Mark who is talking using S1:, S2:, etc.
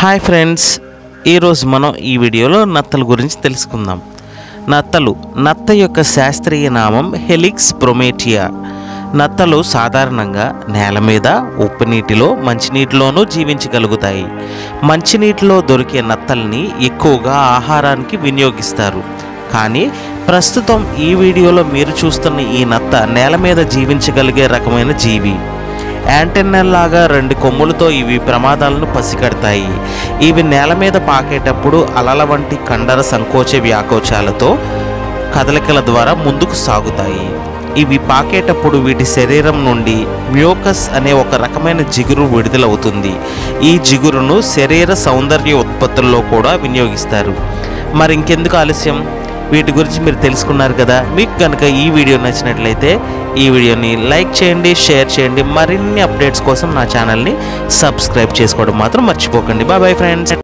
S1: hi friends ఈరోజు మనం ఈ వీడియోలో నత్తల గురించి తెలుసుకుందాం నత్తలు నత్త యొక్క శాస్త్రీయ నామం హెలిక్స్ ప్రొమేటియా నత్తలు సాధారణంగా నేల మీద ఉప్పు నీటిలో మంచినీటిలోనూ జీవించగలుగుతాయి మంచినీటిలో దొరికే నత్తల్ని ఎక్కువగా ఆహారానికి వినియోగిస్తారు కానీ ప్రస్తుతం ఈ వీడియోలో మీరు చూస్తున్న ఈ నత్త నేల మీద జీవించగలిగే రకమైన జీవి యాంటెన్నల్లాగా రెండు కొమ్ములతో ఇవి ప్రమాదాలను పసిగడతాయి ఇవి నేల మీద పాకేటప్పుడు అలల వంటి కండర సంకోచ వ్యాకోచాలతో కదలికల ద్వారా ముందుకు సాగుతాయి ఇవి పాకేటప్పుడు వీటి శరీరం నుండి మ్యోకస్ అనే ఒక రకమైన జిగురు విడుదలవుతుంది ఈ జిగురును శరీర సౌందర్య ఉత్పత్తుల్లో కూడా వినియోగిస్తారు మరి ఇంకెందుకు ఆలస్యం వీటి గురించి మీరు తెలుసుకున్నారు కదా మీకు కనుక ఈ వీడియో నచ్చినట్లయితే ఈ వీడియోని లైక్ చేయండి షేర్ చేయండి మరిన్ని అప్డేట్స్ కోసం నా ఛానల్ని సబ్స్క్రైబ్ చేసుకోవడం మాత్రం మర్చిపోకండి బాయ్ బాయ్ ఫ్రెండ్స్